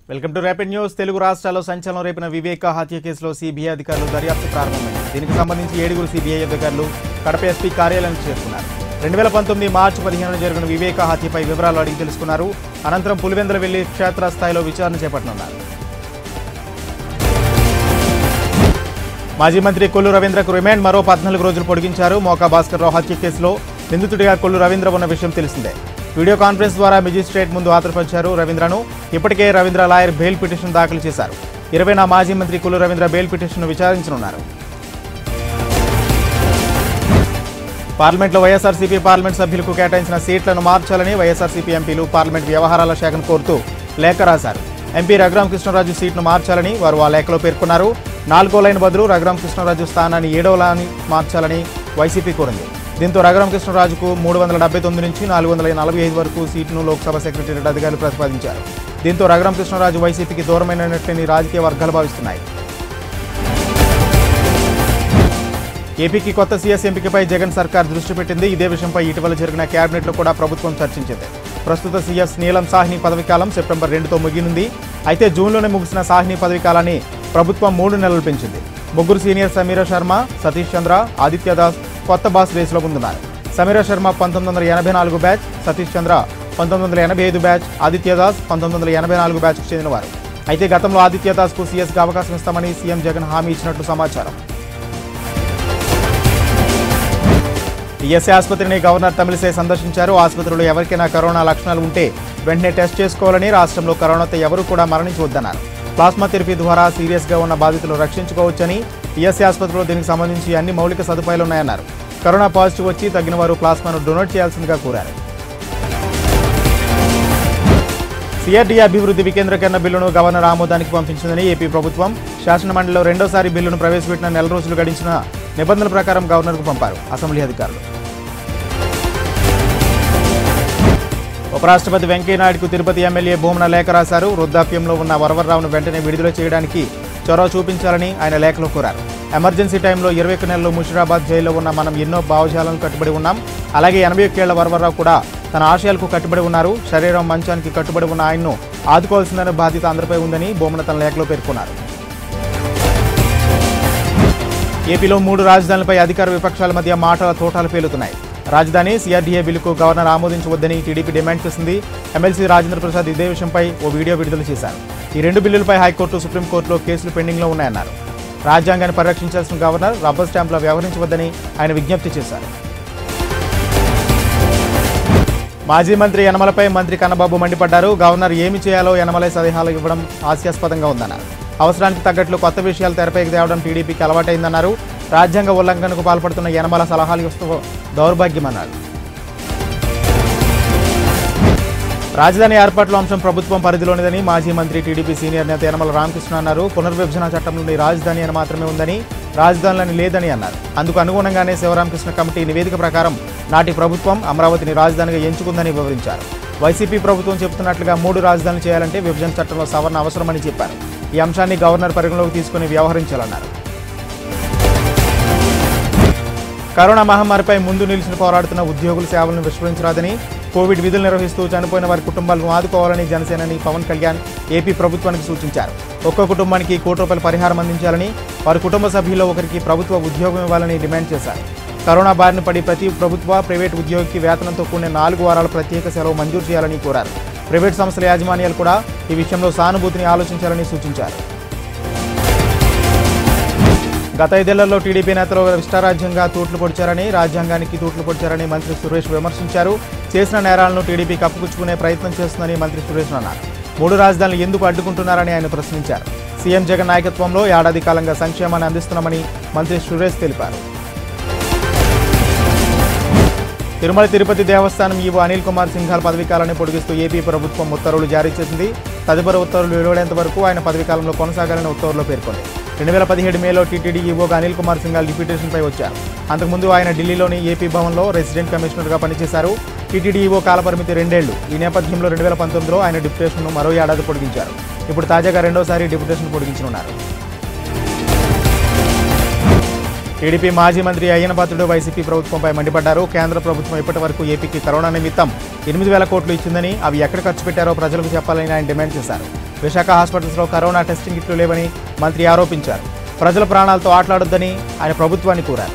welcome to rapid news Telugu రాష్ట్రాల్లో సంచలనం రేపిన వివేక హత్య కేసులో సిబిఐ అధికారులు దర్యాప్తు ప్రారంభమైంది దీనికి సంబంధించి ఏడుగురు సిబిఐ అధికారులు కడప ఎస్పీ కార్యాలయానికి చేరుకున్నారు రెండు వేల పంతొమ్మిది మార్చి పదిహేనున జరిగిన వివేక హత్యపై వివరాలు అడిగి తెలుసుకున్నారు అనంతరం పులివెందుల వెళ్లి క్షేత్రస్థాయిలో విచారణ చేపట్టనున్నారు మాజీ మంత్రి కొల్లు రవీంద్రకు రిమాండ్ మరో పద్నాలుగు రోజులు పొడిగించారు మోకా భాస్కర్ రావు హత్య కేసులో నిందితుడిగా కొల్లు రవీంద్ర ఉన్న విషయం తెలిసిందే వీడియో కాన్ఫరెన్స్ ద్వారా మెజిస్ట్రేట్ ముందు హాజరుపరిచారు రవీంద్రను ఇప్పటికే రవీంద్ర లాయర్ బెయిల్ పిటిషన్ దాఖలు చేశారు ఇరవైన మాజీ మంత్రి కొల్లు రవీంద్ర బెయిల్ పిటిషన్ను విచారించనున్నారు పార్లమెంట్లో వైఎస్ఆర్సీపీ పార్లమెంట్ సభ్యులకు కేటాయించిన సీట్లను మార్చాలని వైఎస్ఆర్సీపీ ఎంపీలు పార్లమెంట్ వ్యవహారాల శాఖను కోరుతూ లేఖ రాశారు ఎంపీ రఘురామకృష్ణరాజు సీట్ను మార్చాలని వారు ఆ లేఖలో పేర్కొన్నారు నాలుగో లైన్ బదులు రఘురామకృష్ణరాజు స్థానాన్ని ఏడవ లైన్ మార్చాలని వైసీపీ కోరింది దీంతో రఘురామకృష్ణరాజుకు మూడు వందల డెబ్బై తొమ్మిది నుంచి నాలుగు వందల నలభై ఐదు వరకు సీట్ను లోక్సభ సెక్రటేరియట్ అధికారులు ప్రతిపాదించారు దీంతో రఘురామకృష్ణరాజు వైసీపీకి దూరమైనట్లని రాజకీయ వర్గాలు భావిస్తున్నాయి ఏపీకి కొత్త సీఎస్ ఎంపికపై జగన్ సర్కార్ దృష్టి పెట్టింది ఇదే విషయంపై ఇటీవల జరిగిన కేబినెట్లో కూడా ప్రభుత్వం చర్చించింది ప్రస్తుత సీఎస్ నీలం సాహ్ని పదవీకాలం సెప్టెంబర్ రెండుతో ముగినుంది అయితే జూన్లోనే ముగిసిన సాహ్ని పదవీకాలాన్ని ప్రభుత్వం మూడు నెలలు పెంచింది ముగ్గురు సీనియర్ సమీర శర్మ సతీష్ చంద్ర ఆదిత్య దాస్ కొత్త బాస్ రేసులో ముందున్నారు సమీర శర్మ పంతొమ్మిది వందల ఎనభై నాలుగు బ్యాచ్ సతీష్ చంద్ర పంతొమ్మిది వందల ఎనభై ఐదు బ్యాచ్ ఆదిత్య దాస్ పంతొమ్మిది వందల ఎనభై నాలుగు బ్యాచ్కు చెందినవారు అయితే గతంలో ఆదిత్య దాస్కు సీఎస్గా అవకాశం ఇస్తామని సీఎం జగన్ హామీ ఇచ్చినట్లు సమాచారం ఈఎస్ఐ ఆసుపత్రిని గవర్నర్ తమిళిసై సందర్శించారు ఆసుపత్రిలో ఎవరికైనా కరోనా లక్షణాలు ఉంటే వెంటనే టెస్ట్ చేసుకోవాలని రాష్ట్రంలో కరోనాతో ఎవరూ కూడా మరణించవద్దన్నారు ప్లాస్మా థెరపీ ద్వారా సీరియస్గా ఉన్న బాధితులు రక్షించుకోవచ్చని ఈఎస్ఐ ఆసుపత్రిలో దీనికి సంబంధించి అన్ని మౌలిక సదుపాయాలు ఉన్నాయన్నారు కరోనా పాజిటివ్ వచ్చి తగిన వారు ప్లాస్మాను డొనేట్ చేయాల్సిందిగా కోరారు సిఆర్డీ అభివృద్ధి వికేంద్రీకరణ బిల్లును గవర్నర్ ఆమోదానికి పంపించిందని ఏపీ ప్రభుత్వం శాసనమండలిలో రెండోసారి బిల్లును ప్రవేశపెట్టిన నెల రోజులు గడించిన నిబంధనల ప్రకారం గవర్నర్కు పంపారు అసెంబ్లీ అధికారులు ఉపరాష్ట్రపతి వెంకయ్యనాయుడుకు తిరుపతి ఎమ్మెల్యే భూమన లేఖ రాశారు వృద్ధాప్యంలో ఉన్న వరవరరావును వెంటనే విడుదల చేయడానికి చొరవ చూపించాలని ఆయన లేఖలో కోరారు ఎమర్జెన్సీ టైంలో ఇరవై ఒక్క నెలలు ముషిరాబాద్ జైల్లో ఉన్న మనం ఎన్నో భావజాలను కట్టుబడి ఉన్నాం అలాగే ఎనభై ఒక్కేళ్ల వరవరరావు కూడా తన ఆశయాలకు కట్టుబడి ఉన్నారు శరీరం మంచానికి కట్టుబడి ఉన్న ఆయన్ను ఆదుకోవాల్సిందనే బాధ్యత అందరిపై ఉందని బొమ్మన తన లేఖలో పేర్కొన్నారు ఏపీలో మూడు రాజధానులపై అధికార విపక్షాల మధ్య మాటల తోటాలు పేలుతున్నాయి రాజధాని సిఆర్డీఏ బిల్లుకు గవర్నర్ ఆమోదించవద్దని టీడీపీ డిమాండ్ చేసింది ఎమ్మెల్సీ రాజేంద్ర ప్రసాద్ ఇదే విషయంపై ఓ వీడియో విడుదల చేశారు ఈ రెండు బిల్లులపై హైకోర్టు సుప్రీంకోర్టులో కేసులు పెండింగ్లో ఉన్నాయన్నారు రాజ్యాంగాన్ని పరిరక్షించాల్సిన గవర్నర్ రబ్బర్ స్టాంపులో వ్యవహరించవద్దని ఆయన విజ్ఞప్తి చేశారు మాజీ మంత్రి యనమలపై మంత్రి కన్నబాబు మండిపడ్డారు గవర్నర్ ఏమి చేయాలో యనమలై సలహాలు ఇవ్వడం హాస్యాస్పదంగా ఉందన్నారు అవసరానికి తగ్గట్లు కొత్త విషయాలు తెరపైకి తేవడం టీడీపీకి అలవాటైందన్నారు రాజ్యాంగ ఉల్లంఘనకు పాల్పడుతున్న యనమల సలహాలు ఇస్తూ దౌర్భాగ్యమన్నారు రాజధాని ఏర్పాట్ల అంశం ప్రభుత్వం పరిధిలోనిదని మాజీ మంత్రి టీడీపీ సీనియర్ నేత యనమల రామకృష్ణ అన్నారు పునర్విభజన చట్టం నుండి రాజధాని అని మాత్రమే ఉందని రాజధానులని లేదని అన్నారు అందుకు అనుగుణంగానే శివరామకృష్ణ కమిటీ నివేదిక ప్రకారం నాటి ప్రభుత్వం అమరావతిని రాజధానిగా ఎంచుకుందని వివరించారు వైసీపీ ప్రభుత్వం చెబుతున్నట్లుగా మూడు రాజధానులు చేయాలంటే విభజన చట్టంలో సవరణ అవసరమని చెప్పారు ఈ అంశాన్ని గవర్నర్ పరిగణలోకి తీసుకుని వ్యవహరించాలన్నారు కరోనా మహమ్మారిపై ముందు నిలిచిన పోరాడుతున్న ఉద్యోగుల సేవలను విస్మరించరాదని కోవిడ్ విధులు నిర్వహిస్తూ చనిపోయిన వారి కుటుంబాలను ఆదుకోవాలని జనసేనని పవన్ కళ్యాణ్ ఏపీ ప్రభుత్వానికి సూచించారు ఒక్కో కుటుంబానికి కోటి రూపాయల పరిహారం అందించాలని వారి కుటుంబ సభ్యుల్లో ఒకరికి ప్రభుత్వ ఉద్యోగం ఇవ్వాలని డిమాండ్ చేశారు కరోనా బారిన పడి ప్రతి ప్రభుత్వ ప్రైవేట్ ఉద్యోగికి వేతనంతో కూడిన నాలుగు వారాల ప్రత్యేక సెలవు మంజూరు చేయాలని కోరారు ప్రైవేట్ సంస్థల యాజమాన్యాలు కూడా ఈ విషయంలో సానుభూతిని ఆలోచించాలని సూచించారు గత ఐదేళ్లలో టీడీపీ నేతలు ఇష్టారాజ్యంగా తూట్లు పొడిచారని రాజ్యాంగానికి తూట్లు పొడిచారని మంత్రి సురేష్ విమర్శించారు చేసిన నేరాలను టీడీపీ కప్పుపుచ్చుకునే ప్రయత్నం చేస్తుందని మంత్రి సురేష్ అన్నారు మూడు రాజధానులు ఎందుకు అడ్డుకుంటున్నారని ఆయన ప్రశ్నించారు సీఎం జగన్ నాయకత్వంలో ఏడాది కాలంగా సంక్షేమాన్ని అందిస్తున్నామని మంత్రి సురేష్ తెలిపారు తిరుమల తిరుపతి దేవస్థానం ఈవో అనిల్ కుమార్ సింఘాల్ పదవీకాలాన్ని పొడిగిస్తూ ఏపీ ప్రభుత్వం ఉత్తర్వులు జారీ చేసింది తదుపరి ఉత్తర్వులు వెలువడేంత వరకు ఆయన పదవీకాలంలో కొనసాగాలని ఉత్తర్వులో పేర్కొంది రెండు వేల పదిహేడు మేలో టీటీడీ ఈవోగా అనిల్ కుమార్ సింఘాల్ డిప్యూటేషన్పై వచ్చారు అంతకుముందు ఆయన ఢిల్లీలోని ఏపీ భవన్లో రెసిడెంట్ కమిషనర్గా పనిచేశారు టీటీడీ ఈవో కాలపరిమితి రెండేళ్లు ఈ నేపథ్యంలో రెండు వేల పంతొమ్మిదిలో ఆయన డిప్యూటేషన్ను మరో ఏడాది పొడిగించారు ఇప్పుడు తాజాగా రెండోసారి డిప్యూటేషన్ పొడిగించనున్నారు టీడీపీ మాజీ మంత్రి అయ్యనపాత్రుడు వైసీపీ ప్రభుత్వంపై మండిపడ్డారు కేంద్ర ప్రభుత్వం ఇప్పటి వరకు ఏపీకి కరోనా నిమిత్తం ఎనిమిది వేల కోట్లు ఇచ్చిందని అవి ఎక్కడ ఖర్చు పెట్టారో ప్రజలకు చెప్పాలని ఆయన డిమాండ్ చేశారు విశాఖ హాస్పిటల్స్లో కరోనా టెస్టింగ్ కిట్లు లేవని మంత్రి ఆరోపించారు ప్రజల ప్రాణాలతో ఆటలాడొద్దని ఆయన ప్రభుత్వాన్ని కోరారు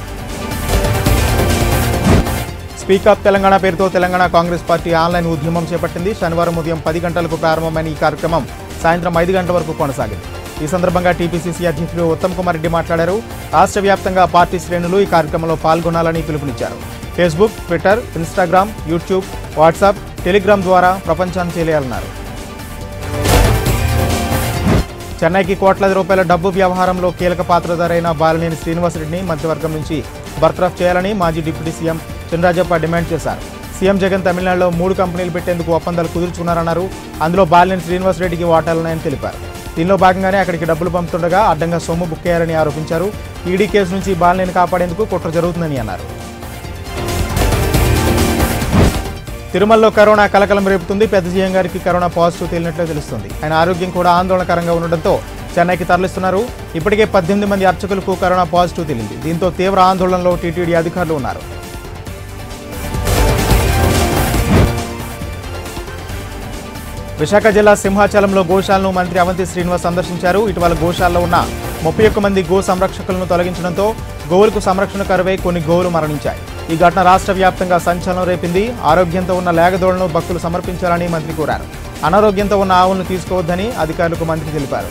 స్పీకప్ తెలంగాణ పేరుతో తెలంగాణ కాంగ్రెస్ పార్టీ ఆన్లైన్ ఉద్యమం చేపట్టింది శనివారం ఉదయం పది గంటలకు ప్రారంభమైన ఈ కార్యక్రమం సాయంత్రం ఐదు గంటల వరకు కొనసాగింది ఈ సందర్భంగా టీపీసీసీ అధ్యక్షులు ఉత్తమ్ కుమార్ రెడ్డి మాట్లాడారు రాష్ట్ర వ్యాప్తంగా పార్టీ శ్రేణులు ఈ కార్యక్రమంలో పాల్గొనాలని పిలుపునిచ్చారు Facebook Twitter Instagram YouTube WhatsApp Telegram ద్వారా ప్రపంచాన్ని తెలియాలన్నారు చెన్నైకి కోట్లాది రూపాయల డబ్బు వ్యవహారంలో కీలక పాత్రధారైన బాలినేని శ్రీనివాసరెడ్డిని మంత్రివర్గం నుంచి బర్తరఫ్ చేయాలని మాజీ డిప్యూటీ సీఎం చంద్రాజప్ప డిమాండ్ చేశారు సీఎం జగన్ తమిళనాడులో మూడు కంపెనీలు పెట్టేందుకు ఒప్పందాలు కుదుర్చుకున్నారన్నారు అందులో బాలినేని శ్రీనివాసరెడ్డికి వాటాలున్నాయని తెలిపారు దీనిలో భాగంగానే అక్కడికి డబ్బులు పంపుతుండగా అడ్డంగా సొమ్ము బుక్ అయ్యారని ఆరోపించారు ఈడీ కేసు నుంచి బాలినేని కాపాడేందుకు కుట్ర జరుగుతుందని అన్నారు తిరుమలలో కరోనా కలకలం రేపుతుంది పెద్ద జీఎం గారికి కరోనా పాజిటివ్ తేలినట్లు తెలుస్తుంది ఆయన ఆరోగ్యం కూడా ఆందోళనకరంగా ఉండడంతో చెన్నైకి తరలిస్తున్నారు ఇప్పటికే పద్దెనిమిది మంది అర్చకులకు కరోనా పాజిటివ్ తేలింది దీంతో తీవ్ర ఆందోళనలో టీటీడీ అధికారులు ఉన్నారు విశాఖ జిల్లా సింహాచలంలో గోశాలను మంత్రి అవంతి శ్రీనివాస్ సందర్శించారు ఇటీవల గోశాలలో ఉన్న ముప్పై ఒక్క మంది గో సంరక్షకులను తొలగించడంతో గోవులకు సంరక్షణ కరువై కొన్ని గోవులు మరణించాయి ఈ ఘటన రాష్ట్ర వ్యాప్తంగా సంచలనం రేపింది ఆరోగ్యంతో ఉన్న లేగదోళ్లను భక్తులు సమర్పించాలని మంత్రి కోరారు అనారోగ్యంతో ఉన్న ఆవులను తీసుకోవద్దని అధికారులకు మంత్రి తెలిపారు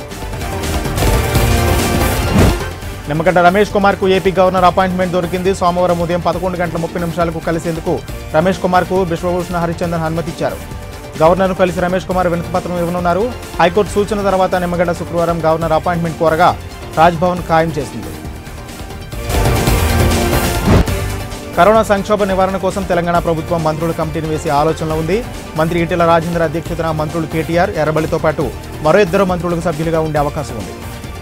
నిమ్మగడ్డ రమేష్ కుమార్ కు ఏపీ గవర్నర్ అపాయింట్మెంట్ దొరికింది సోమవారం ఉదయం పదకొండు గంటల ముప్పై నిమిషాలకు కలిసేందుకు రమేష్ కుమార్ కు బిశ్వభూషణ హరిచందన్ అనుమతిచ్చారు గవర్నర్ను కలిసి రమేష్ కుమార్ వినతిపత్రం ఇవ్వనున్నారు హైకోర్టు సూచన తర్వాత నిమ్మగడ్డ శుక్రవారం గవర్నర్ అపాయింట్మెంట్ కోరగా రాజ్భవన్ ఖాయం చేసింది కరోనా సంక్షోభ నివారణ కోసం తెలంగాణ ప్రభుత్వం మంత్రుల కమిటీని వేసే ఆలోచనలో ఉంది మంత్రి ఈటెల రాజేందర్ అధ్యక్షతన మంత్రులు కేటీఆర్ ఎర్రబలితో పాటు మరో ఇద్దరు మంత్రులకు సభ్యులుగా ఉండే అవకాశం ఉంది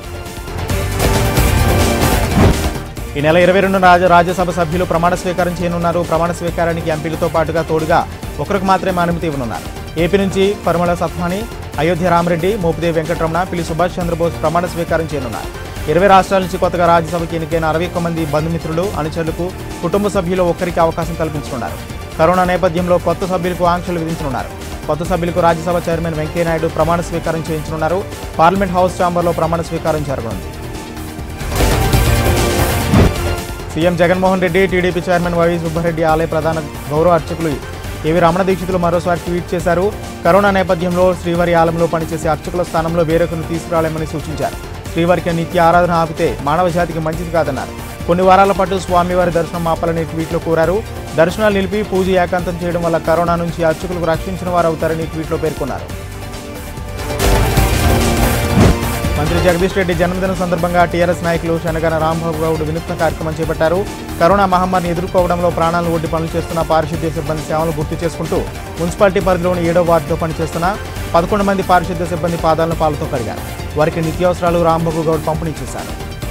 ఈ నెల ఇరవై రెండు రాజ రాజ్యసభ సభ్యులు ప్రమాణ స్వీకారం చేయనున్నారు ప్రమాణ స్వీకారానికి ఎంపీలతో పాటుగా తోడుగా ఒకరికి మాత్రమే అనుమతి ఇవ్వనున్నారు ఏపీ నుంచి పరిమళ సత్వాని అయోధ్య రామరెడ్డి మోపిదేవి వెంకటరమణ పిల్లి సుభాష్ చంద్రబోస్ ప్రమాణ స్వీకారం చేయనున్నారు ఇరవై రాష్ట్రాల నుంచి కొత్తగా రాజ్యసభకి ఎన్నికైన అరవై ఒక్క మంది బంధుమిత్రులు అనుచరులకు కుటుంబ సభ్యులు ఒక్కరికి అవకాశం కల్పించనున్నారు కరోనా నేపథ్యంలో కొత్త సభ్యులకు ఆంక్షలు విధించనున్నారు కొత్త సభ్యులకు రాజ్యసభ చైర్మన్ వెంకయ్యనాయుడు ప్రమాణ స్వీకారం చేయించనున్నారు పార్లమెంట్ హౌస్ ఛాంబర్లో ప్రమాణ స్వీకారం జరగనుంది CM Jaganmohan Reddy TDP chairman YV Subbareddy ఆలయ ప్రధాన గౌరవ అర్చకులు ఏవి రమణ దీక్షితులు మరోసారి ట్వీట్ చేశారు కరోనా నేపథ్యంలో శ్రీవారి ఆలయంలో పనిచేసే అర్చకుల స్థానంలో వేరొకరిని తీసుకురాలేమని సూచించారు శ్రీవారికి నిత్య ఆరాధన ఆపితే మానవ జాతికి మంచిది కాదన్నారు కొన్ని వారాల పాటు స్వామివారి దర్శనం ఆపాలని ట్వీట్లో కోరారు దర్శనాలు నిలిపి పూజ ఏకాంతం చేయడం వల్ల కరోనా నుంచి అర్చకులకు రక్షించిన వారు అవుతారని ట్వీట్లో పేర్కొన్నారు మంత్రి జగదీష్ రెడ్డి జన్మదినం సందర్భంగా టీఆర్ఎస్ నాయకులు శనగన రాంబాబు గౌడ్ వినూత్న కార్యక్రమం చేపట్టారు కరోనా మహమ్మారిని ఎదుర్కోవడంలో ప్రాణాలను ఒడ్డి పనులు చేస్తున్న పారిశుద్ధ్య సిబ్బంది సేవలు గుర్తు చేసుకుంటూ మున్సిపాలిటీ పరిధిలోని ఏడో వార్డులో పనిచేస్తున్న పదకొండు మంది పారిశుద్ధ్య సిబ్బంది పాదాలను పాలతో కడిగారు వారికి నిత్యావసరాలు రాంబాబు గౌడ్ పంపిణీ చేశారు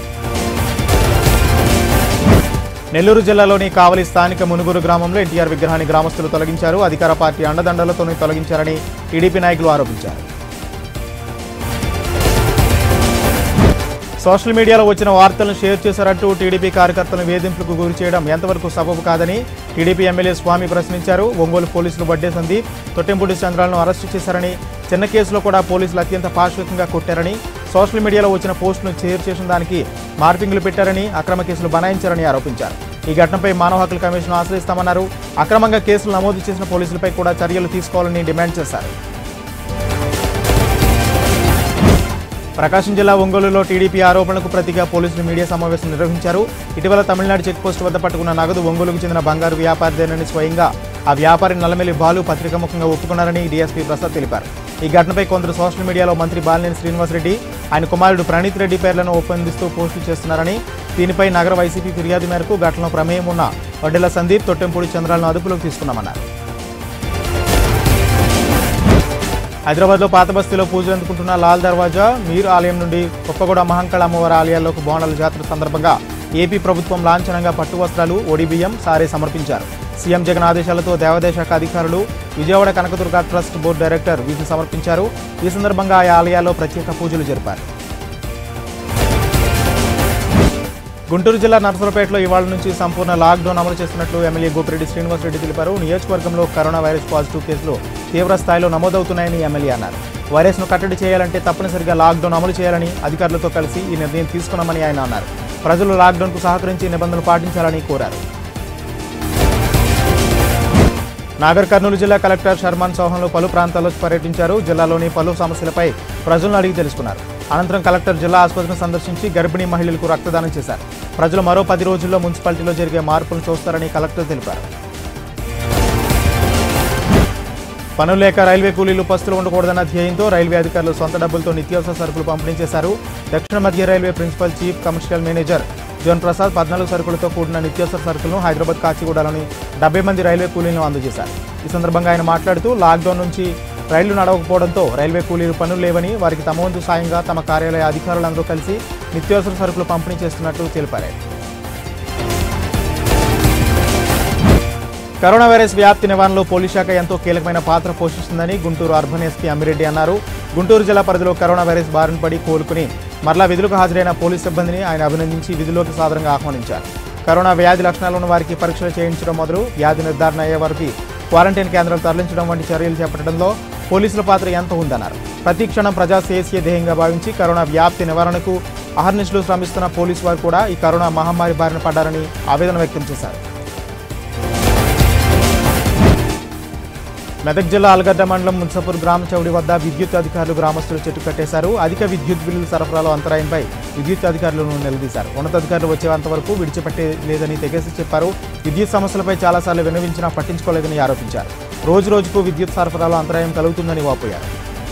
నెల్లూరు జిల్లాలోని కావలి స్థానిక మునుగురు గ్రామంలో ఎన్టీఆర్ విగ్రహాన్ని గ్రామస్తులు తొలగించారు అధికార పార్టీ అండదండలతోనే తొలగించారని టీడీపీ నాయకులు ఆరోపించారు సోషల్ మీడియాలో వచ్చిన వార్తలను షేర్ చేశారంటూ టీడీపీ కార్యకర్తలను వేధింపులకు గురి చేయడం ఎంతవరకు సబబు కాదని టీడీపీ ఎమ్మెల్యే స్వామి ప్రశ్నించారు ఒంగోలు పోలీసులు వడ్డే సందీప్ తొట్టెంపూడి చంద్రాలను అరెస్టు చేశారని చిన్న కేసులో కూడా పోలీసులు అత్యంత పాశవికంగా కొట్టారని సోషల్ మీడియాలో వచ్చిన పోస్టులను షేర్ చేసిన దానికి మార్పింగ్లు పెట్టారని అక్రమ కేసులు బనాయించారని ఆరోపించారు ఈ ఘటనపై మానవ హక్కుల కమిషన్ ఆశ్రయిస్తామన్నారు అక్రమంగా కేసులు నమోదు చేసిన పోలీసులపై కూడా చర్యలు తీసుకోవాలని డిమాండ్ చేశారు ప్రకాశం జిల్లా ఒంగోలులో టీడీపీ ఆరోపణలకు ప్రతిగా పోలీసులు మీడియా సమావేశం నిర్వహించారు ఇటీవల తమిళనాడు చెక్పోస్ట్ వద్ద పట్టుకున్న నగదు ఒంగోలుకు చెందిన బంగారు వ్యాపారిదేనని స్వయంగా ఆ వ్యాపారి నల్లమెల్లి బాలు పత్రికాముఖంగా ఒప్పుకున్నారని డీఎస్పీ ప్రసాద్ తెలిపారు ఈ ఘటనపై కొందరు సోషల్ మీడియాలో మంత్రి బాలినేని శ్రీనివాసరెడ్డి ఆయన కుమారుడు ప్రణీత్ రెడ్డి పేర్లను ఒప్పందిస్తూ పోస్టులు చేస్తున్నారని దీనిపై నగర వైసీపీ ఫిర్యాదు మేరకు ఘటనలో ప్రమేయం ఉన్న వడ్డెల సందీప్ తొట్టెంపూడి చంద్రాలను అదుపులోకి తీసుకున్నామన్నారు హైదరాబాద్లో పాత బస్తీలో పూజలు అందుకుంటున్న లాల్ దర్వాజా మీర్ ఆలయం నుండి కొప్పగూడ మహంకాళ అమ్మవారి ఆలయాల్లోకి బోనాల జాతర సందర్భంగా ఏపీ ప్రభుత్వం లాంఛనంగా పట్టు వస్త్రాలు ఒడిబియ్యం సారే సమర్పించారు సీఎం జగన్ ఆదేశాలతో దేవాదాయ శాఖ అధికారులు Vijayawada Kanakadurga trust board director వీటిని సమర్పించారు ఈ సందర్భంగా ఆయా ఆలయాల్లో ప్రత్యేక పూజలు జరిపారు గుంటూరు జిల్లా నర్సరావుపేటలో ఇవాళ నుంచి సంపూర్ణ లాక్డౌన్ అమలు చేస్తున్నట్లు ఎమ్మెల్యే గోపిరెడ్డి శ్రీనివాసరెడ్డి తెలిపారు నియోజకవర్గంలో కరోనా వైరస్ పాజిటివ్ కేసులు తీవ్ర స్థాయిలో నమోదవుతున్నాయని ఎమ్మెల్యే అన్నారు వైరస్ను కట్టడి చేయాలంటే తప్పనిసరిగా లాక్డౌన్ అమలు చేయాలని అధికారులతో కలిసి ఈ నిర్ణయం తీసుకున్నామని ఆయన అన్నారు ప్రజలు లాక్డౌన్కు సహకరించి నిబంధనలు పాటించాలని కోరారు నాగర్ కర్నూలు జిల్లా కలెక్టర్ షర్మాన్ చౌహాన్లు పలు ప్రాంతాల్లో పర్యటించారు జిల్లాలోని పలు సమస్యలపై ప్రజలను అడిగి తెలుసుకున్నారు అనంతరం కలెక్టర్ జిల్లా ఆసుపత్రిని సందర్శించి గర్భిణీ మహిళలకు రక్తదానం చేశారు ప్రజలు మరో పది రోజుల్లో మున్సిపాలిటీలో జరిగే మార్పులు చూస్తారని కలెక్టర్ తెలిపారు పనులు లేక రైల్వే కూలీలు పస్తులు ఉండకూడదన్న ధ్యేయంతో రైల్వే అధికారులు సొంత డబ్బులతో నిత్యావసర సరుకులు పంపిణీ చేశారు దక్షిణ మధ్య railway principal chief commercial manager zone Prasad పద్నాలుగు సరుకులతో కూడిన నిత్యావసర సరుకులను హైదరాబాద్ కాచిగూడలోని డెబ్బై మంది రైల్వే కూలీలను అందజేశారు ఈ సందర్భంగా ఆయన మాట్లాడుతూ లాక్డౌన్ నుంచి రైళ్లు నడవకపోవడంతో రైల్వే కూలీలు పనులు లేవని వారికి తమ వంతు సాయంగా తమ కార్యాలయ అధికారులందరూ కలిసి నిత్యావసర సరుకులు పంపిణీ చేస్తున్నట్లు తెలిపారు కరోనా వైరస్ వ్యాప్తి నివారణలో పోలీస్ శాఖ ఎంతో కీలకమైన పాత్ర పోషిస్తుందని గుంటూరు అర్బన్ ఎస్పీ అమ్మిరెడ్డి అన్నారు గుంటూరు జిల్లా పరిధిలో కరోనా వైరస్ బారిన పడి కోలుకుని మరలా విధులకు హాజరైన పోలీస్ సిబ్బందిని ఆయన అభినందించి విధుల్లోకి సాదరంగా ఆహ్వానించారు కరోనా వ్యాధి లక్షణాలు ఉన్న వారికి పరీక్షలు చేయించడం మొదలు వ్యాధి నిర్ధారణ అయ్యే వారికి క్వారంటైన్ కేంద్రాలు తరలించడం వంటి చర్యలు చేపట్టడంలో పోలీసుల పాత్ర ఎంత ఉందన్నారు ప్రతి క్షణం ప్రజా శ్రేయస్సే ధ్యేయంగా భావించి కరోనా వ్యాప్తి నివారణకు అహర్నిశలు శ్రమిస్తున్న పోలీసు వారు కూడా ఈ కరోనా మహమ్మారి బారిన పడ్డారని ఆవేదన వ్యక్తం చేశారు మెదక్ జిల్లా అల్గడ్డ మండలం మున్సపూర్ గ్రామ చౌడి వద్ద విద్యుత్ అధికారులు గ్రామస్తులు చెట్టు కట్టేశారు అధిక విద్యుత్ బిల్లుల సరఫరాలో అంతరాయంపై విద్యుత్ అధికారులను నిలదీశారు ఉన్నతాధికారులు వచ్చేంత వరకు విడిచిపెట్టే లేదని తెగేసి చెప్పారు విద్యుత్ సమస్యలపై చాలాసార్లు విన్నవించినా పట్టించుకోలేదని ఆరోపించారు రోజు రోజుకు విద్యుత్ సరఫరాలో అంతరాయం కలుగుతుందని వాపోయారు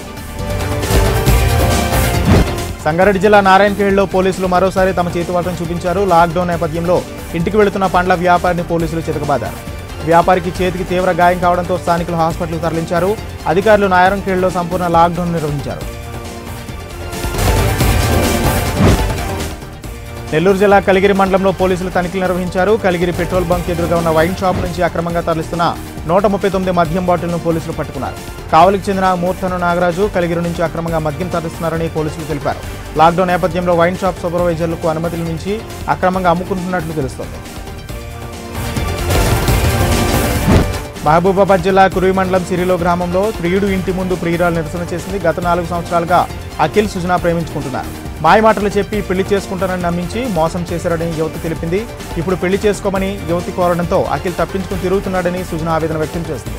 సంగారెడ్డి జిల్లా నారాయణఖేడ్లో పోలీసులు మరోసారి తమ చేతివాటం చూపించారు లాక్డౌన్ నేపథ్యంలో ఇంటికి వెళుతున్న పండ్ల వ్యాపారిని పోలీసులు చితకబాదారు వ్యాపారికి చేతికి తీవ్ర గాయం కావడంతో స్థానికులు హాస్పిటల్కు తరలించారు అధికారులు నారాయణఖేడ్లో సంపూర్ణ లాక్డౌన్ నిర్వహించారు నెల్లూరు జిల్లా కలిగిరి మండలంలో పోలీసులు తనిఖీలు నిర్వహించారు కలిగిరి పెట్రోల్ బంక్ ఎదురుగా ఉన్న వైన్ షాప్ నుంచి అక్రమంగా తరలిస్తున్న నూట ముప్పై తొమ్మిది మద్యం బాటిల్ను పోలీసులు పట్టుకున్నారు కావలికి చెందిన మూర్తను నాగరాజు కలిగిరి నుంచి అక్రమంగా మద్యం తరలిస్తున్నారని పోలీసులు తెలిపారు లాక్డౌన్ నేపథ్యంలో వైన్ షాప్ సూపర్వైజర్లకు అనుమతుల నుంచి అక్రమంగా అమ్ముకుంటున్నట్లు తెలుస్తోంది మహబూబాబాద్ జిల్లా కురువి మండలం సిరిలో గ్రామంలో ప్రియుడు ఇంటి ముందు ప్రియురాలు నిరసన చేసింది గత నాలుగు సంవత్సరాలుగా అఖిల్ సుజనా ప్రేమించుకుంటున్నారు మాయమాటలు చెప్పి పెళ్లి చేసుకుంటానని నమ్మించి మోసం చేశారని యువతి తెలిపింది ఇప్పుడు పెళ్లి చేసుకోమని యువతి కోరడంతో అఖిల్ తప్పించుకుని తిరుగుతున్నాడని సుజన ఆవేదన వ్యక్తం చేసింది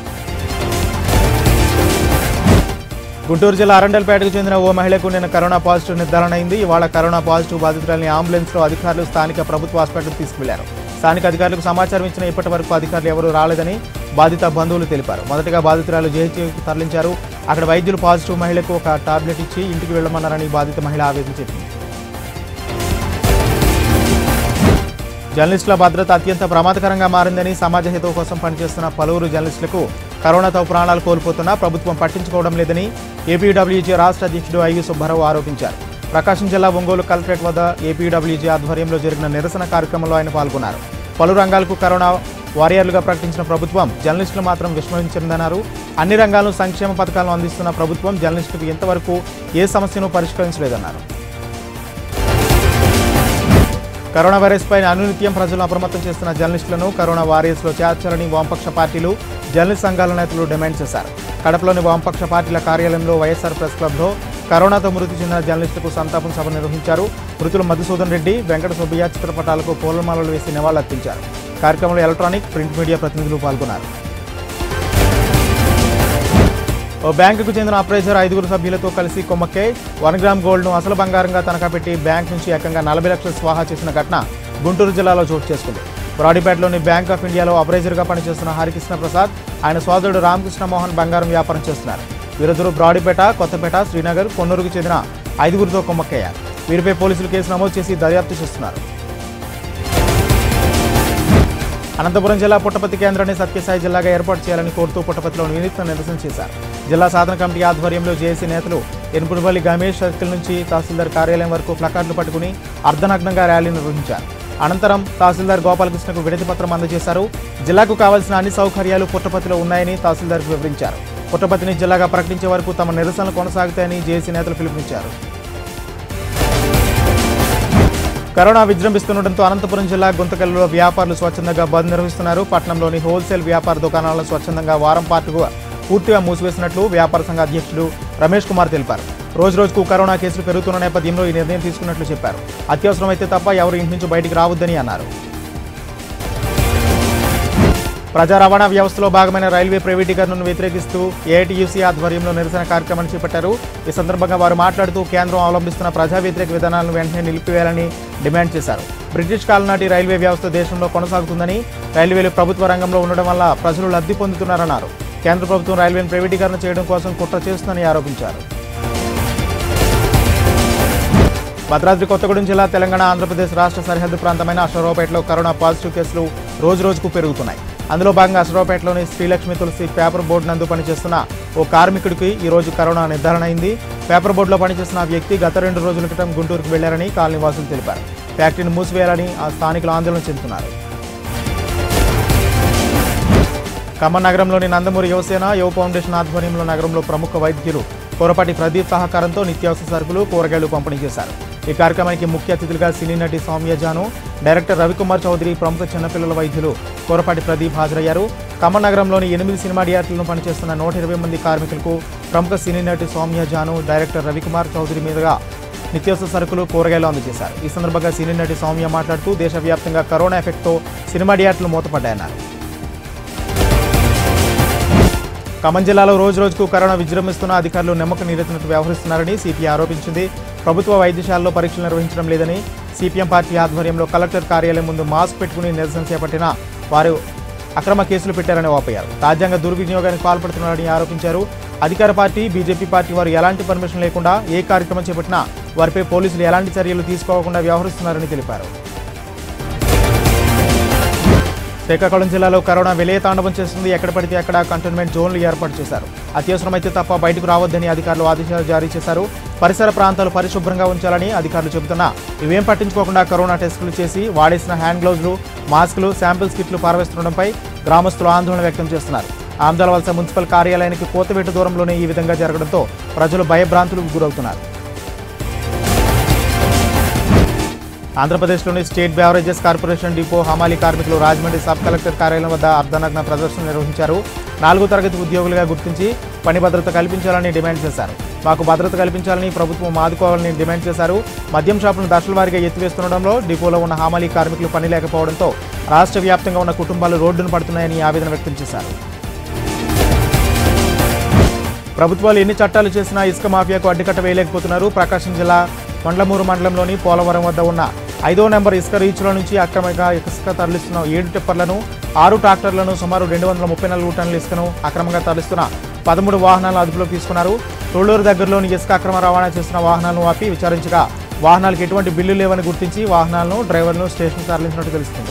గుంటూరు జిల్లా అరండల్పేటకు చెందిన ఓ మహిళకు నిన్న కరోనా పాజిటివ్ నిర్ధారణ అయింది ఇవాళ కరోనా పాజిటివ్ బాధితురాలని అంబులెన్స్లో అధికారులు స్థానిక ప్రభుత్వ హాస్పిటల్కి తీసుకువెళ్లారు స్థానిక అధికారులకు సమాచారం ఇచ్చిన ఇప్పటి వరకు అధికారులు ఎవరూ రాలేదని బాధిత బంధువులు తెలిపారు మొదటగా బాధితురాలు జేహెచ్కి తరలించారు అక్కడ వైద్యులు పాజిటివ్ మహిళకు ఒక టాబ్లెట్ ఇచ్చి ఇంటికి వెళ్లమన్నారని బాధిత మహిళ ఆవేదన చెప్పింది జర్నలిస్టుల భద్రత అత్యంత ప్రమాదకరంగా మారిందని సమాజ హితవు కోసం పనిచేస్తున్న పలువురు జర్నలిస్టులకు కరోనాతో ప్రాణాలు కోల్పోతున్నా ప్రభుత్వం పట్టించుకోవడం లేదని ఏపీడబ్ల్యూజీ రాష్ట్ర అధ్యక్షుడు ఐవి సుబ్బారావు ఆరోపించారు ప్రకాశం జిల్లా ఒంగోలు కలెక్టరేట్ వద్ద ఏపీడబ్ల్యూజీ ఆధ్వర్యంలో జరిగిన నిరసన కార్యక్రమంలో ఆయన పాల్గొన్నారు పలు రంగాలకు కరోనా వారియర్లుగా ప్రకటించిన ప్రభుత్వం జర్నలిస్టులు మాత్రం విస్మరించిందన్నారు అన్ని రంగాలను సంక్షేమ పథకాలను అందిస్తున్న ప్రభుత్వం జర్నలిస్టులకు ఇంతవరకు ఏ సమస్యను పరిష్కరించలేదన్నారు కరోనా వైరస్ పై అనునిత్యం ప్రజలను అప్రమత్తం చేస్తున్న జర్నలిస్టులను కరోనా వారియర్స్లో చేర్చాలని వామపక్ష పార్టీలు జర్నలిస్ట్ సంఘాల నేతలు డిమాండ్ చేశారు కడపలోని వామపక్ష పార్టీల కార్యాలయంలో వైఎస్ఆర్ ప్రెస్ క్లబ్లో కరోనాతో మృతి చెందిన జర్నలిస్టులకు సంతాపం సభ నిర్వహించారు మృతులు మధుసూదన్ రెడ్డి వెంకట సుబ్బయ్య చిత్రపటాలకు పూలమాలలు వేసి నివాళులర్పించారు కార్యక్రమంలో ఎలక్ట్రానిక్ ప్రింట్ మీడియా ప్రతినిధులు పాల్గొన్నారు ఓ బ్యాంకుకు చెందిన అప్రైజర్ ఐదుగురు సభ్యులతో కలిసి కొమ్మక్కే వన్ గ్రామ్ గోల్డ్ను అసలు బంగారంగా తనఖా పెట్టి బ్యాంక్ నుంచి ఏకంగా నలభై లక్షలు స్వాహా చేసిన ఘటన గుంటూరు జిల్లాలో చోటు చేసుకుంది బ్రాడీపేటలోని బ్యాంక్ ఆఫ్ ఇండియాలో అప్రైజర్గా పనిచేస్తున్న హరికృష్ణ ప్రసాద్ ఆయన సోదరుడు రామకృష్ణ మోహన్ బంగారం వ్యాపారం చేస్తున్నారు వీరిద్దరూ బ్రాడీపేట కొత్తపేట శ్రీనగర్ కొన్నూరుకు చెందిన ఐదుగురితో కొమ్మక్కయ్యారు వీరిపై పోలీసులు కేసు నమోదు చేసి దర్యాప్తు చేస్తున్నారు అనంతపురం జిల్లా పుట్టపర్తి కేంద్రాన్ని సత్యసాయి జిల్లాగా ఏర్పాటు చేయాలని కోరుతూ పుట్టపర్తిలో వినూత్న నిరసన చేశారు జిల్లా సాధన కమిటీ ఆధ్వర్యంలో జేఏసీ నేతలు ఎనుపుడిపల్లి గమేష్ సర్కిల్ నుంచి తహసీల్దార్ కార్యాలయం వరకు ప్లకార్డులు పట్టుకుని అర్ధనగ్నంగా ర్యాలీ నిర్వహించారు అనంతరం తహసీల్దార్ గోపాలకృష్ణకు విడతి పత్రం అందజేశారు జిల్లాకు కావాల్సిన అన్ని సౌకర్యాలు పుట్టపర్తిలో ఉన్నాయని తహసీల్దార్కు వివరించారు పుట్టపర్తిని జిల్లాగా ప్రకటించే వరకు తమ నిరసనలు కొనసాగుతాయని జేఏసీ నేతలు పిలుపునిచ్చారు కరోనా విజృంభిస్తుండటంతో అనంతపురం జిల్లా గుంతకల్లో వ్యాపారులు స్వచ్ఛందంగా బంద్ నిర్వహిస్తున్నారు పట్టణంలోని హోల్సేల్ వ్యాపార దుకాణాలను స్వచ్ఛందంగా వారం పాటుగా పూర్తిగా మూసివేసినట్లు వ్యాపార సంఘ అధ్యక్షుడు రమేష్ కుమార్ తెలిపారు రోజు రోజుకు కరోనా కేసులు పెరుగుతున్న నేపథ్యంలో ఈ నిర్ణయం తీసుకున్నట్లు చెప్పారు అత్యవసరమైతే తప్ప ఎవరు ఇంటి నుంచి బయటికి రావద్దని అన్నారు ప్రజా రవాణా వ్యవస్థలో భాగమైన రైల్వే ప్రైవేటీకరణను వ్యతిరేకిస్తూ ఏఐటీయూసీ ఆధ్వర్యంలో నిరసన కార్యక్రమాన్ని చేపట్టారు ఈ సందర్భంగా వారు మాట్లాడుతూ కేంద్రం అవలంబిస్తున్న ప్రజా వ్యతిరేక విధానాలను వెంటనే నిలిపివేయాలని డిమాండ్ చేశారు బ్రిటిష్ కాలం నాటి రైల్వే వ్యవస్థ దేశంలో కొనసాగుతుందని రైల్వేలు ప్రభుత్వ రంగంలో ఉండడం వల్ల ప్రజలు లబ్ధి పొందుతున్నారన్నారు కేంద్ర ప్రభుత్వం రైల్వేను ప్రైవేటీకరణ చేయడం కోసం కుట్ర చేస్తుందని ఆరోపించారు భద్రాద్రి కొత్తగూడెం జిల్లా తెలంగాణ ఆంధ్రప్రదేశ్ రాష్ట్ర సరిహద్దు ప్రాంతమైన అశ్వరావుపేటలో కరోనా పాజిటివ్ కేసులు రోజు రోజుకు పెరుగుతున్నాయి అందులో భాగంగా అశ్వరావుపేటలోని శ్రీలక్ష్మి తులసి పేపర్ బోర్డు నందు పనిచేస్తున్న ఓ కార్మికుడికి ఈ రోజు కరోనా నిర్ధారణ అయింది పేపర్ బోర్డులో పనిచేస్తున్న ఆ వ్యక్తి గత రెండు రోజుల క్రితం గుంటూరుకు వెళ్లారని కాలనీ వాసులు తెలిపారు ఫ్యాక్టరీని మూసివేయాలని ఆ స్థానికులు ఆందోళన చెందుతున్నారు ఖమ్మం నగరంలోని నందమూరి యువసేన యువ ఫౌండేషన్ ఆధ్వర్యంలో నగరంలో ప్రముఖ వైద్యులు కోరపాటి ప్రదీప్ సహకారంతో నిత్యావసర సరుకులు కూరగాయలు పంపిణీ చేశారు ఈ కార్యక్రమానికి ముఖ్య అతిథులుగా సినీ నటి సౌమ్య జాను డైరెక్టర్ రవికుమార్ చౌదరి ప్రముఖ చిన్నపిల్లల వైద్యులు కోరపాటి ప్రదీప్ హాజరయ్యారు ఖమ్మం నగరంలోని ఎనిమిది సినిమా థియేటర్లను పనిచేస్తున్న నూట ఇరవై మంది కార్మికులకు ప్రముఖ సినీ నటి సౌమ్య జాను డైరెక్టర్ రవికుమార్ చౌదరి మీదుగా నిత్యావసర సరుకులు కూరగాయలు అందజేశారు ఈ సందర్భంగా సినీ నటి సౌమ్య మాట్లాడుతూ దేశవ్యాప్తంగా కరోనా ఎఫెక్ట్తో సినిమా థియేటర్లు మూతపడ్డాయన్నారు ఖమ్మం జిల్లాలో రోజు రోజుకు కరోనా విజృంభిస్తున్న అధికారులు నమ్మకం నీరెత్తినట్టు వ్యవహరిస్తున్నారని సిపిఐ ఆరోపించింది ప్రభుత్వ వైద్యశాలలో పరీక్షలు నిర్వహించడం లేదని సిపిఎం పార్టీ ఆధ్వర్యంలో కలెక్టర్ కార్యాలయం ముందు మాస్క్ పెట్టుకుని నిరసన చేపట్టిన వారు అక్రమ కేసులు పెట్టారని వాపోయారు రాజ్యాంగ దుర్వినియోగానికి పాల్పడుతున్నారని ఆరోపించారు అధికార పార్టీ బీజేపీ పార్టీ వారు ఎలాంటి పర్మిషన్ లేకుండా ఏ కార్యక్రమం చేపట్టినా వారిపై పోలీసులు ఎలాంటి చర్యలు తీసుకోకుండా వ్యవహరిస్తున్నారని తెలిపారు శ్రీకాకుళం జిల్లాలో కరోనా విలయ తాండవం చేస్తుంది ఎక్కడ పడితే అక్కడ కంటైన్మెంట్ జోన్లు ఏర్పాటు చేశారు అత్యవసరమైతే తప్ప బయటకు రావద్దని అధికారులు ఆదేశాలు జారీ చేశారు పరిసర ప్రాంతాలు పరిశుభ్రంగా ఉంచాలని అధికారులు చెబుతున్నా ఇవేం పట్టించుకోకుండా కరోనా టెస్టులు చేసి వాడేసిన హ్యాండ్ గ్లౌజులు మాస్కులు శాంపిల్స్ కిట్లు పారవేస్తుండడంపై గ్రామస్తులు ఆందోళన వ్యక్తం చేస్తున్నారు ఆమ్దాల వలస మున్సిపల్ కార్యాలయానికి కోతవేటు దూరంలోనే ఈ విధంగా జరగడంతో ప్రజలు భయభ్రాంతులకు గురవుతున్నారు ఆంధ్రప్రదేశ్లోని స్టేట్ బ్యావరేజెస్ కార్పొరేషన్ డిపో హమాలి కార్మికులు రాజమండ్రి సబ్ కలెక్టర్ కార్యాలయం వద్ద అర్ధనగ్న ప్రదర్శన నిర్వహించారు నాలుగో తరగతి ఉద్యోగులుగా గుర్తించి పని భద్రత కల్పించాలని డిమాండ్ చేశారు మాకు భద్రత కల్పించాలని ప్రభుత్వం ఆదుకోవాలని డిమాండ్ చేశారు మద్యం షాపులను దశల వారీగా ఎత్తివేస్తుండడంలో డిపోలో ఉన్న హామాలి కార్మికులు పని లేకపోవడంతో రాష్ట్ర వ్యాప్తంగా ఉన్న కుటుంబాలు రోడ్డును పడుతున్నాయని ఆవేదన వ్యక్తం చేశారు ప్రభుత్వాలు ఎన్ని చట్టాలు చేసినా ఇసుక మాఫియాకు అడ్డుకట్ట వేయలేకపోతున్నారు ప్రకాశం జిల్లా కొండలమూరు మండలంలోని పోలవరం వద్ద ఉన్న ఐదో నెంబర్ ఇసుక రీచ్ల నుంచి అక్రమంగా ఇసుక తరలిస్తున్న ఏడు టిప్పర్లను ఆరు ట్రాక్టర్లను సుమారు రెండు వందల ముప్పై నాలుగు టన్నుల ఇసుకను అక్రమంగా తరలిస్తున్న పదమూడు వాహనాలను అదుపులోకి తీసుకున్నారు తొళ్ళూరు దగ్గరలోని ఇసుక అక్రమ రవాణా చేస్తున్న వాహనాలను ఆపి విచారించగా వాహనాలకు ఎటువంటి బిల్లు లేవని గుర్తించి వాహనాలను డ్రైవర్లను స్టేషన్కు తరలించినట్టు తెలుస్తుంది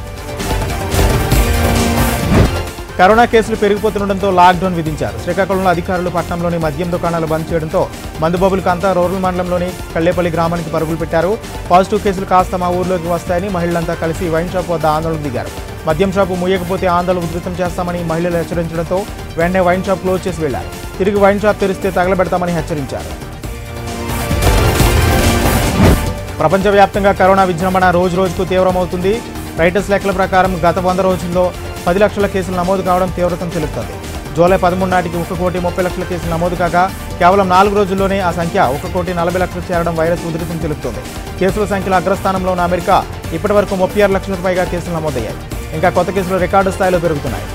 కరోనా కేసులు పెరిగిపోతుండటంతో లాక్డౌన్ విధించారు శ్రీకాకుళంలో అధికారులు పట్టణంలోని మద్యం దుకాణాలు బంద్ చేయడంతో మందుబాబులకు అంతా రూరల్ మండలంలోని కళ్ళేపల్లి గ్రామానికి పరుగులు పెట్టారు పాజిటివ్ కేసులు కాస్త మా ఊర్లోకి వస్తాయని మహిళలంతా కలిసి వైన్ షాప్ వద్ద ఆందోళన దిగారు మద్యం షాపు ముయ్యకపోతే ఆందోళన ఉధృతం చేస్తామని మహిళలు హెచ్చరించడంతో వెంటనే వైన్ షాప్ క్లోజ్ చేసి వెళ్లారు తిరిగి వైన్ షాప్ తెరిస్తే తగలబెడతామని హెచ్చరించారు ప్రపంచవ్యాప్తంగా కరోనా విజృంభణ రోజు రోజుకు తీవ్రమవుతుంది రైటర్స్ లెక్కల ప్రకారం గత వంద రోజుల్లో పది లక్షల కేసులు నమోదు కావడం తీవ్రతను తెలుపుతోంది జూలై పదమూడు నాటికి ఒక కోటి ముప్పై లక్షల కేసులు నమోదు కాగా కేవలం నాలుగు రోజుల్లోనే ఆ సంఖ్య ఒక కోటి నలభై లక్షలు చేరడం వైరస్ ఉధృతిని తెలుపుతోంది కేసుల సంఖ్యలో అగ్రస్థానంలో ఉన్న అమెరికా ఇప్పటి వరకు ముప్పై ఆరు లక్షలకు పైగా కేసులు నమోదయ్యాయి ఇంకా కొత్త కేసులు రికార్డు స్థాయిలో పెరుగుతున్నాయి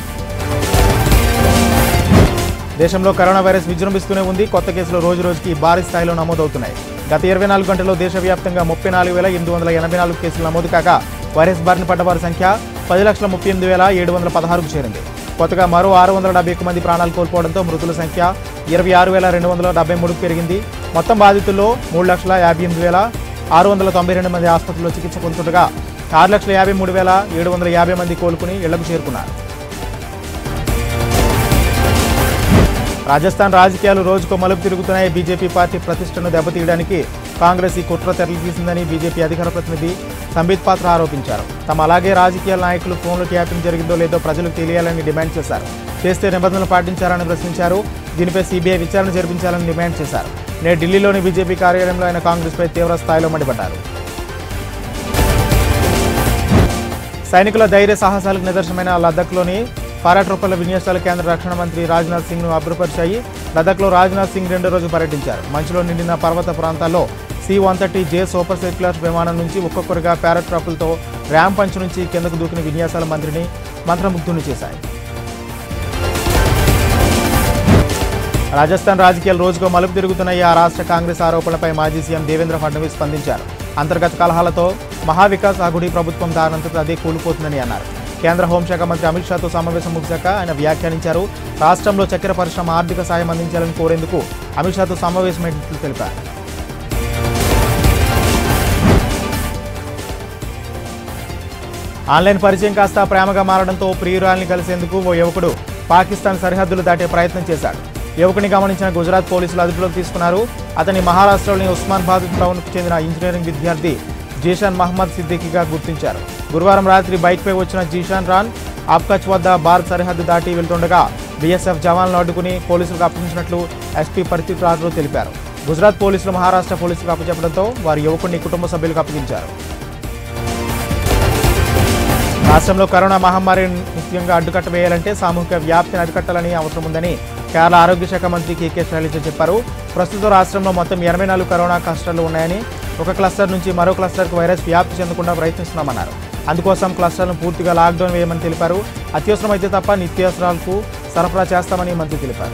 దేశంలో కరోనా వైరస్ విజృంభిస్తూనే ఉంది కొత్త కేసులు రోజు రోజుకి భారీ స్థాయిలో నమోదవుతున్నాయి గత ఇరవై నాలుగు గంటల్లో దేశవ్యాప్తంగా ముప్పై నాలుగు వేల ఎనిమిది వందల ఎనభై నాలుగు కేసులు నమోదు కాగా వైరస్ బారిన పడ్డ వారి సంఖ్య పది లక్షల ముప్పై ఎనిమిది వేల ఏడు వందల పదహారుకు చేరింది కొత్తగా మరో ఆరు వందల డెబ్బై ఒక్క మంది ప్రాణాలు కోల్పోవడంతో మృతుల సంఖ్య ఇరవై ఆరు వేల రెండు వందల డెబ్బై మూడుకు పెరిగింది మొత్తం బాధితుల్లో మూడు లక్షల యాభై ఎనిమిది వేల ఆరు వందల తొంభై రెండు మంది ఆసుపత్రిలో చికిత్స పొందుతుండగా ఆరు లక్షల యాభై మూడు వేల ఏడు వందల యాభై మంది కోలుకుని ఇళ్లకు చేరుకున్నారు రాజస్థాన్ రాజకీయాలు రోజుకో మలుపు తిరుగుతున్నాయి బీజేపీ పార్టీ ప్రతిష్టను దెబ్బతీయడానికి కాంగ్రెస్ ఈ కుట్ర తెరలితీసిందని బీజేపీ అధికార ప్రతినిధి సంబిత్ పాత్ర ఆరోపించారు తమ అలాగే రాజకీయ నాయకులు ఫోన్లు ట్యాపింగ్ జరిగిందో లేదో ప్రజలకు తెలియాలని డిమాండ్ చేశారు చేస్తే నిబంధనలు పాటించారని ప్రశ్నించారు దీనిపై సీబీఐ విచారణ జరిపించాలని డిమాండ్ చేశారు నేడు ఢిల్లీలోని బీజేపీ కార్యాలయంలో ఆయన కాంగ్రెస్పై తీవ్ర స్థాయిలో మండిపడ్డారు సైనికుల ధైర్య సాహసాలకు నిదర్శనమైన లద్దఖ్లోని పారాట్రోపల్ల విన్యాసాల కేంద్ర రక్షణ మంత్రి రాజ్నాథ్ సింగ్ను అభ్రపరిచాయి లదాఖ్లో రాజ్నాథ్ సింగ్ రెండో రోజు పర్యటించారు మంచులో నిండిన పర్వత ప్రాంతాల్లో C one thirty J super circular విమానం నుంచి ఒక్కొక్కరుగా పారాట్రాపులతో ర్యాంప్ పంచ్ నుంచి కిందకు దూకిన విన్యాసాల మంత్రిని మంత్రముగ్ధుని చేశాయి రాజస్థాన్ రాజకీయాలు రోజుకో మలుపు తిరుగుతున్నాయి ఆ రాష్ట్ర కాంగ్రెస్ ఆరోపణలపై మాజీ సీఎం దేవేంద్ర ఫడ్నవీస్ స్పందించారు అంతర్గత కలహాలతో మహావికాస్ అగుడి ప్రభుత్వం దానంతట అదే కూలిపోతుందని అన్నారు కేంద్ర హోంశాఖ మంత్రి అమిత్ షాతో సమావేశం ముగిశాక ఆయన వ్యాఖ్యానించారు రాష్ట్రంలో చక్కెర పరిశ్రమ ఆర్థిక సాయం అందించాలని కోరేందుకు అమిత్ షాతో సమావేశమైనట్లు తెలిపారు ఆన్లైన్ పరిచయం కాస్త ప్రేమగా మారడంతో ప్రియురాల్ని కలిసేందుకు ఓ యువకుడు పాకిస్తాన్ సరిహద్దులు దాటే ప్రయత్నం చేశాడు యువకుని గమనించిన గుజరాత్ పోలీసులు అదుపులోకి తీసుకున్నారు అతని మహారాష్ట్రలోని ఉస్మాన్బాద్ టౌన్కు చెందిన ఇంజనీరింగ్ విద్యార్థి జీషాన్ మహమ్మద్ సిద్దికీగా గుర్తించారు గురువారం రాత్రి బైక్పై వచ్చిన జీషాన్ రాన్ ఆబ్కచ్ వద్ద భారత్ సరిహద్దు దాటి వెళ్తుండగా బీఎస్ఎఫ్ జవాన్లను అడ్డుకుని పోలీసులకు అప్పగించినట్లు ఎస్పీ పరిస్థితి రాజు తెలిపారు గుజరాత్ పోలీసులు మహారాష్ట్ర పోలీసులకు అప్పచెప్పడంతో వారి యువకుడిని కుటుంబ సభ్యులకు అప్పగించారు రాష్ట్రంలో కరోనా మహమ్మారి ముఖ్యంగా అడ్డుకట్ట వేయాలంటే సామూహిక వ్యాప్తిని అరికట్టాలని అవసరం ఉందని కేరళ ఆరోగ్య శాఖ మంత్రి కేకే శైలజ చెప్పారు ప్రస్తుతం రాష్ట్రంలో మొత్తం ఎనభై నాలుగు కరోనా క్లస్టర్లు ఉన్నాయని ఒక క్లస్టర్ నుంచి మరో క్లస్టర్కు వైరస్ వ్యాప్తి చెందకుండా ప్రయత్నిస్తున్నామన్నారు అందుకోసం క్లస్టర్లను పూర్తిగా లాక్డౌన్ వేయమని తెలిపారు అత్యవసరమైతే తప్ప నిత్యావసరాలకు సరఫరా చేస్తామని మంత్రి తెలిపారు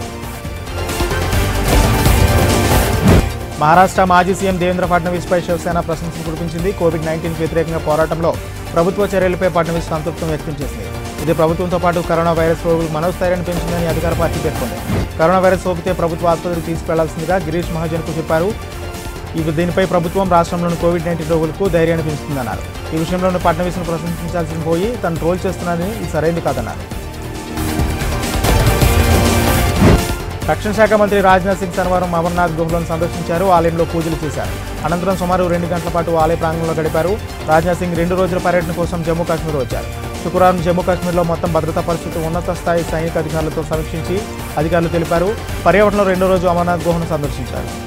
మహారాష్ట్ర మాజీ సీఎం దేవేంద్ర ఫడ్నవీస్పై శివసేన ప్రశంసలు కురిపించింది కోవిడ్ నైన్టీన్ వ్యతిరేకంగా పోరాటంలో ప్రభుత్వ చర్యలపై ఫడ్నవీస్ సంతృప్తం వ్యక్తం చేసింది ఇది ప్రభుత్వంతో పాటు కరోనా వైరస్ రోగులకు మనోస్థైర్యాన్ని పెంచిందని అధికార పార్టీ పేర్కొంది కరోనా వైరస్ సోకితే ప్రభుత్వ ఆసుపత్రికి తీసుకెళ్లాల్సిందిగా గిరీష్ మహాజన్కు చెప్పారు ఇవి దీనిపై ప్రభుత్వం రాష్ట్రంలోని కోవిడ్ నైన్టీన్ రోగులకు ధైర్యాన్ని పెంచుతుందన్నారు ఈ విషయంలోని ఫడ్నవీస్ను ప్రశంసించాల్సిన పోయి తను ట్రోల్ చేస్తున్నారని ఇది సరైంది కాదన్నారు రక్షణ శాఖ మంత్రి రాజ్నాథ్ సింగ్ శనివారం అమర్నాథ్ గుహలను సందర్శించారు ఆలయంలో పూజలు చేశారు అనంతరం సుమారు రెండు గంటల పాటు ఆలయ ప్రాంగణంలో గడిపారు రాజ్నాథ్ సింగ్ రెండు రోజుల పర్యటన కోసం జమ్మూ కాశ్మీర్ వచ్చారు శుక్రవారం జమ్మూ కాశ్మీర్లో మొత్తం భద్రతా పరిస్థితి ఉన్నత స్థాయి సైనిక అధికారులతో సమీక్షించి అధికారులు తెలిపారు పర్యటనలో రెండో రోజు అమర్నాథ్ గుహను సందర్శించారు